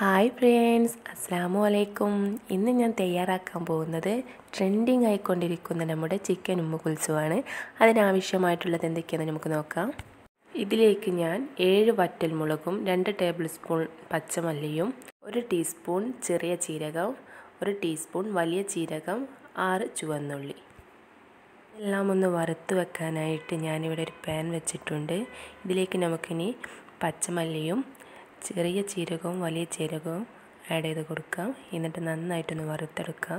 hi friends അസ്സാമു അലൈക്കും ഇന്ന് ഞാൻ തയ്യാറാക്കാൻ പോകുന്നത് ട്രെൻഡിങ് ആയിക്കൊണ്ടിരിക്കുന്ന നമ്മുടെ ചിക്കൻ ഉമ്മുകുൽസുവാണ് അതിനാവശ്യമായിട്ടുള്ളത് എന്തൊക്കെയാണെന്ന് നമുക്ക് നോക്കാം ഇതിലേക്ക് ഞാൻ ഏഴ് വറ്റൽമുളകും രണ്ട് ടേബിൾ സ്പൂൺ പച്ചമല്ലിയും ഒരു ടീസ്പൂൺ ചെറിയ ജീരകം ഒരു ടീസ്പൂൺ വലിയ ജീരകം ആറ് ചുവന്നുള്ളി എല്ലാം ഒന്ന് വറുത്ത് വെക്കാനായിട്ട് ഞാനിവിടെ ഒരു പാൻ വെച്ചിട്ടുണ്ട് ഇതിലേക്ക് നമുക്കിനി പച്ചമല്ലിയും ചെറിയ ജീരകവും വലിയ ജീരകവും ആഡ് ചെയ്ത് കൊടുക്കാം എന്നിട്ട് നന്നായിട്ടൊന്ന് വറുത്തെടുക്കാം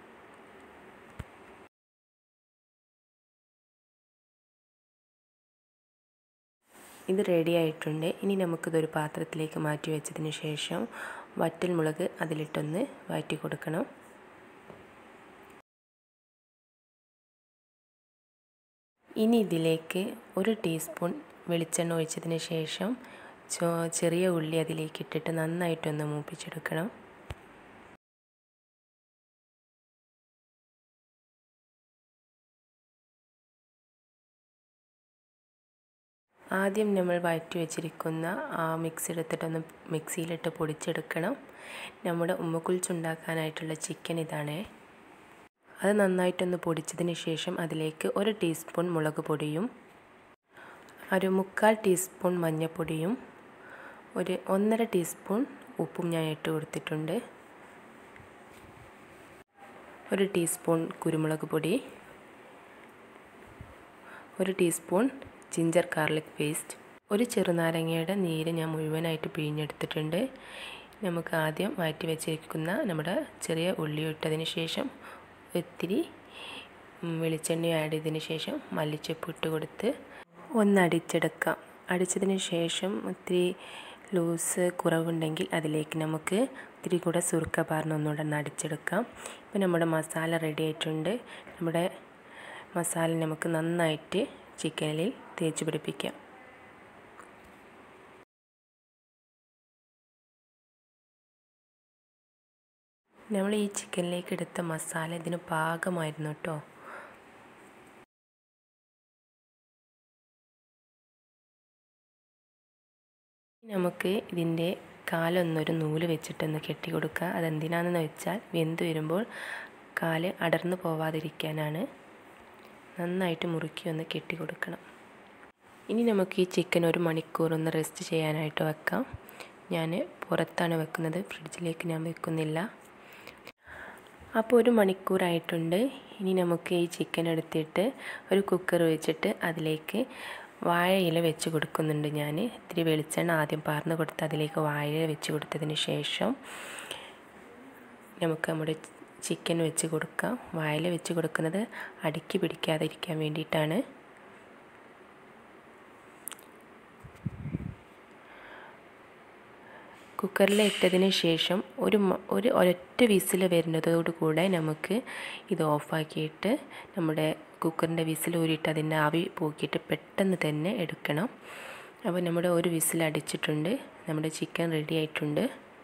ഇത് റെഡി ആയിട്ടുണ്ട് ഇനി നമുക്കിതൊരു പാത്രത്തിലേക്ക് മാറ്റി വെച്ചതിന് ശേഷം വറ്റൽ മുളക് അതിലിട്ടൊന്ന് വഴറ്റി കൊടുക്കണം ഇനി ഇതിലേക്ക് ഒരു ടീസ്പൂൺ വെളിച്ചെണ്ണ ഒഴിച്ചതിന് ശേഷം ചെറിയ ഉള്ളി അതിലേക്ക് ഇട്ടിട്ട് നന്നായിട്ടൊന്ന് മൂപ്പിച്ചെടുക്കണം ആദ്യം നമ്മൾ വഴറ്റി വെച്ചിരിക്കുന്ന ആ മിക്സ് എടുത്തിട്ടൊന്ന് മിക്സിയിലിട്ട് പൊടിച്ചെടുക്കണം നമ്മുടെ ഉമ്മക്കുളിച്ചുണ്ടാക്കാനായിട്ടുള്ള ചിക്കൻ ഇതാണ് അത് നന്നായിട്ടൊന്ന് പൊടിച്ചതിന് ശേഷം അതിലേക്ക് ഒരു ടീസ്പൂൺ മുളക് പൊടിയും ഒരു മുക്കാൽ ടീസ്പൂൺ മഞ്ഞൾപ്പൊടിയും ഒരു ഒന്നര ടീസ്പൂൺ ഉപ്പും ഞാൻ ഇട്ട് കൊടുത്തിട്ടുണ്ട് ഒരു ടീസ്പൂൺ കുരുമുളക് പൊടി ഒരു ടീസ്പൂൺ ജിഞ്ചർ ഗാർലിക് പേസ്റ്റ് ഒരു ചെറുനാരങ്ങയുടെ നീര് ഞാൻ മുഴുവനായിട്ട് പിഴിഞ്ഞെടുത്തിട്ടുണ്ട് നമുക്ക് ആദ്യം മാറ്റി വെച്ചിരിക്കുന്ന നമ്മുടെ ചെറിയ ഉള്ളി ഇട്ടതിന് ശേഷം ഒത്തിരി വെളിച്ചെണ്ണ ആഡ് ചെയ്തതിന് ശേഷം മല്ലിച്ചപ്പ് ഇട്ട് കൊടുത്ത് ഒന്ന് അടിച്ചെടുക്കാം അടിച്ചതിന് ശേഷം ഒത്തിരി ലൂസ് കുറവുണ്ടെങ്കിൽ അതിലേക്ക് നമുക്ക് ഇത്തിരി കൂടെ സുറുക്ക പാർന്ന് ഒന്നുകൂടെ ഒന്ന് അടിച്ചെടുക്കാം ഇപ്പോൾ നമ്മുടെ മസാല റെഡി ആയിട്ടുണ്ട് നമ്മുടെ മസാല നമുക്ക് നന്നായിട്ട് ചിക്കനിൽ തേച്ച് പിടിപ്പിക്കാം നമ്മൾ ഈ ചിക്കനിലേക്ക് എടുത്ത മസാല ഇതിന് പാകമായിരുന്നു കേട്ടോ നമുക്ക് ഇതിൻ്റെ കാലൊന്നൊരു നൂല് വെച്ചിട്ടൊന്ന് കെട്ടി കൊടുക്കുക അതെന്തിനാണെന്ന് വെച്ചാൽ വെന്ത് വരുമ്പോൾ കാല് അടർന്നു പോവാതിരിക്കാനാണ് നന്നായിട്ട് മുറുക്കി ഒന്ന് കെട്ടി കൊടുക്കണം ഇനി നമുക്ക് ഈ ചിക്കൻ ഒരു മണിക്കൂർ ഒന്ന് റെസ്റ്റ് ചെയ്യാനായിട്ട് വെക്കാം ഞാൻ പുറത്താണ് വെക്കുന്നത് ഫ്രിഡ്ജിലേക്ക് ഞാൻ വെക്കുന്നില്ല അപ്പോൾ ഒരു മണിക്കൂറായിട്ടുണ്ട് ഇനി നമുക്ക് ഈ ചിക്കൻ എടുത്തിട്ട് ഒരു കുക്കർ വെച്ചിട്ട് അതിലേക്ക് വാഴയില വെച്ച് കൊടുക്കുന്നുണ്ട് ഞാൻ ഇത്തിരി വെളിച്ചെണ്ണ ആദ്യം പാർന്ന് കൊടുത്ത് അതിലേക്ക് വാഴയില വെച്ച് കൊടുത്തതിന് ശേഷം നമുക്ക് നമ്മുടെ ചിക്കൻ വെച്ച് കൊടുക്കാം വാഴയില വെച്ച് കൊടുക്കുന്നത് അടുക്കി പിടിക്കാതിരിക്കാൻ വേണ്ടിയിട്ടാണ് കുക്കറിൽ ഇട്ടതിന് ശേഷം ഒരു ഒരു ഒരൊറ്റ വിസിൽ വരുന്നതോടു കൂടെ നമുക്ക് ഇത് ഓഫാക്കിയിട്ട് നമ്മുടെ കുക്കറിൻ്റെ വിസിൽ ഊരിയിട്ട് അതിൻ്റെ ആവി പോക്കിയിട്ട് പെട്ടെന്ന് തന്നെ എടുക്കണം അപ്പോൾ നമ്മുടെ ഒരു വിസിൽ അടിച്ചിട്ടുണ്ട് നമ്മുടെ ചിക്കൻ റെഡി ആയിട്ടുണ്ട്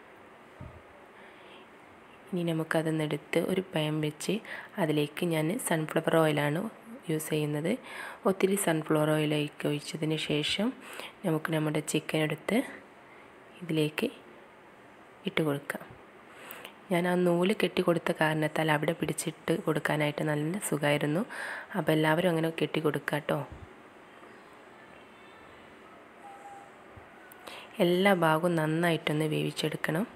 ഇനി നമുക്കതൊന്നെടുത്ത് ഒരു പാൻ വെച്ച് അതിലേക്ക് ഞാൻ സൺഫ്ലവർ ഓയിലാണ് യൂസ് ചെയ്യുന്നത് ഒത്തിരി സൺഫ്ലവർ ഓയിലേക്ക് ഒഴിച്ചതിന് ശേഷം നമുക്ക് നമ്മുടെ ചിക്കൻ എടുത്ത് ഇതിലേക്ക് ഇട്ട് കൊടുക്കാം ഞാൻ ആ നൂല് കെട്ടി കൊടുത്ത കാരണത്താൽ അവിടെ പിടിച്ചിട്ട് കൊടുക്കാനായിട്ട് നല്ല സുഖമായിരുന്നു അപ്പോൾ എല്ലാവരും അങ്ങനെ കെട്ടി കൊടുക്കുക കേട്ടോ എല്ലാ ഭാഗവും നന്നായിട്ടൊന്ന് വേവിച്ചെടുക്കണം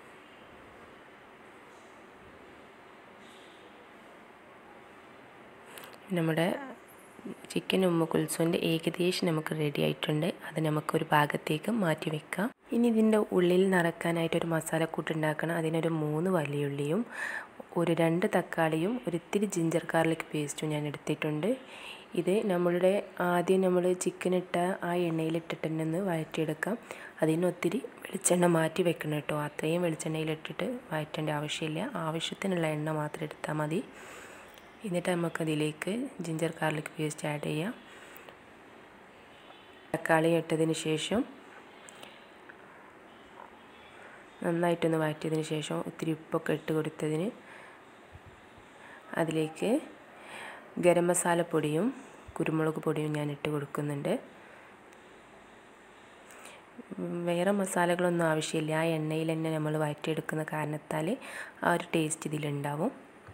നമ്മുടെ ചിക്കൻ ഉമ്മക്കുൽസുവിൻ്റെ ഏകദേശം നമുക്ക് റെഡി ആയിട്ടുണ്ട് അത് നമുക്കൊരു ഭാഗത്തേക്ക് മാറ്റി വെക്കാം ഇനി ഇതിൻ്റെ ഉള്ളിൽ നിറക്കാനായിട്ട് ഒരു മസാലക്കൂട്ട് ഉണ്ടാക്കണം അതിനൊരു മൂന്ന് വലിയുള്ളിയും ഒരു രണ്ട് തക്കാളിയും ഒരു ഇത്തിരി ജിഞ്ചർ ഗാർലിക് പേസ്റ്റും ഞാൻ എടുത്തിട്ടുണ്ട് ഇത് നമ്മളുടെ ആദ്യം നമ്മൾ ചിക്കൻ ഇട്ട ആ എണ്ണയിലിട്ടിട്ട് തന്നെ ഒന്ന് വഴറ്റിയെടുക്കാം അതിന് ഒത്തിരി വെളിച്ചെണ്ണ മാറ്റി വെക്കണം കേട്ടോ അത്രയും വെളിച്ചെണ്ണയിലിട്ടിട്ട് വഴറ്റേണ്ട ആവശ്യമില്ല ആവശ്യത്തിനുള്ള എണ്ണ മാത്രം എടുത്താൽ മതി എന്നിട്ട് നമുക്കതിലേക്ക് ജിഞ്ചർ ഗാർലിക് പേസ്റ്റ് ആഡ് ചെയ്യാം തക്കാളി ഇട്ടതിന് ശേഷം നന്നായിട്ടൊന്ന് വഴറ്റിയതിന് ശേഷം ഒത്തിരി ഉപ്പൊക്കെ ഇട്ട് കൊടുത്തതിന് അതിലേക്ക് ഗരം മസാല പൊടിയും കുരുമുളക് പൊടിയും ഞാൻ ഇട്ട് കൊടുക്കുന്നുണ്ട് വേറെ മസാലകളൊന്നും ആവശ്യമില്ല ആ എണ്ണയിൽ തന്നെ നമ്മൾ വഴറ്റിയെടുക്കുന്ന കാരണത്താൽ ആ ഒരു ടേസ്റ്റ് ഇതിലുണ്ടാവും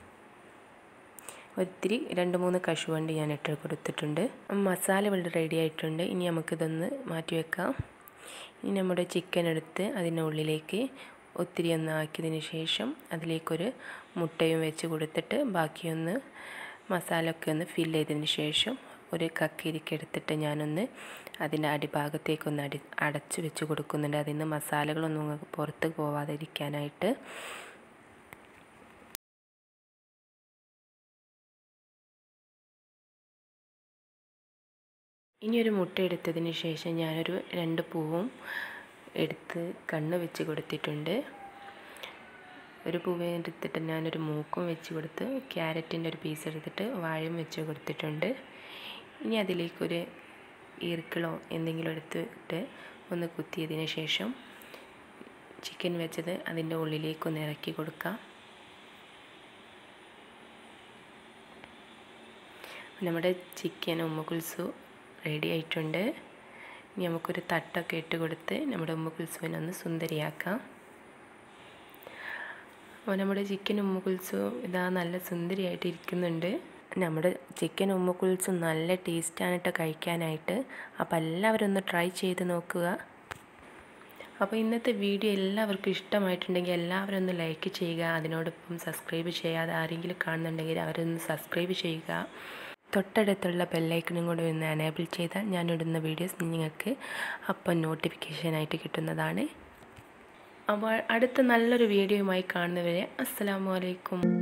ഒത്തിരി രണ്ട് മൂന്ന് കശുവണ്ടി ഞാൻ ഇട്ട് കൊടുത്തിട്ടുണ്ട് മസാല ഇവിടെ റെഡി ആയിട്ടുണ്ട് ഇനി നമുക്കിതൊന്ന് മാറ്റി വെക്കാം ഇനി നമ്മുടെ ചിക്കൻ എടുത്ത് അതിൻ്റെ ഉള്ളിലേക്ക് ഒത്തിരി ഒന്ന് ആക്കിയതിന് ശേഷം അതിലേക്കൊരു മുട്ടയും വെച്ച് കൊടുത്തിട്ട് ബാക്കിയൊന്ന് മസാലയൊക്കെ ഒന്ന് ഫില്ല് ചെയ്തതിന് ശേഷം ഒരു കക്കിരിക്ക എടുത്തിട്ട് ഞാനൊന്ന് അതിൻ്റെ അടിഭാഗത്തേക്കൊന്ന് അടി അടച്ച് വെച്ച് കൊടുക്കുന്നുണ്ട് അതിൽ നിന്ന് മസാലകളൊന്നും പുറത്ത് പോവാതിരിക്കാനായിട്ട് ഇനി ഒരു മുട്ട എടുത്തതിന് ശേഷം ഞാനൊരു രണ്ട് പൂവും എടുത്ത് കണ്ണ് വെച്ച് കൊടുത്തിട്ടുണ്ട് ഒരു പൂവ് എടുത്തിട്ട് ഞാനൊരു മൂക്കും വെച്ച് കൊടുത്ത് ക്യാരറ്റിൻ്റെ ഒരു പീസ് എടുത്തിട്ട് വാഴയും വെച്ച് കൊടുത്തിട്ടുണ്ട് ഇനി അതിലേക്കൊരു ഈർക്കിളോ എന്തെങ്കിലും എടുത്തിട്ട് ഒന്ന് കുത്തിയതിന് ശേഷം ചിക്കൻ വെച്ചത് അതിൻ്റെ ഉള്ളിലേക്കൊന്ന് ഇറക്കി കൊടുക്കാം നമ്മുടെ ചിക്കൻ ഉമ്മക്കുൽസു റെഡി ആയിട്ടുണ്ട് ഇനി നമുക്കൊരു തട്ടൊക്കെ ഇട്ട് കൊടുത്ത് നമ്മുടെ ഉമ്മക്കുൽസുവിനെ ഒന്ന് സുന്ദരിയാക്കാം അപ്പോൾ നമ്മുടെ ചിക്കൻ ഉമ്മക്കുൽസു ഇതാ നല്ല സുന്ദരിയായിട്ട് ഇരിക്കുന്നുണ്ട് നമ്മുടെ ചിക്കൻ ഉമ്മക്കുൽസും നല്ല ടേസ്റ്റാണ് കേട്ടോ കഴിക്കാനായിട്ട് അപ്പോൾ എല്ലാവരും ഒന്ന് ട്രൈ ചെയ്ത് നോക്കുക അപ്പോൾ ഇന്നത്തെ വീഡിയോ എല്ലാവർക്കും ഇഷ്ടമായിട്ടുണ്ടെങ്കിൽ എല്ലാവരും ഒന്ന് ലൈക്ക് ചെയ്യുക അതിനോടൊപ്പം സബ്സ്ക്രൈബ് ചെയ്യാതെ ആരെങ്കിലും കാണുന്നുണ്ടെങ്കിൽ അവരൊന്ന് സബ്സ്ക്രൈബ് ചെയ്യുക തൊട്ടടുത്തുള്ള ബെല്ലൈക്കണും കൂടി ഒന്ന് എനേബിൾ ചെയ്താൽ ഞാനിടുന്ന വീഡിയോസ് നിങ്ങൾക്ക് അപ്പം നോട്ടിഫിക്കേഷനായിട്ട് കിട്ടുന്നതാണ് അപ്പോൾ അടുത്ത നല്ലൊരു വീഡിയോയുമായി കാണുന്നവരെ അസ്സാം വലൈക്കും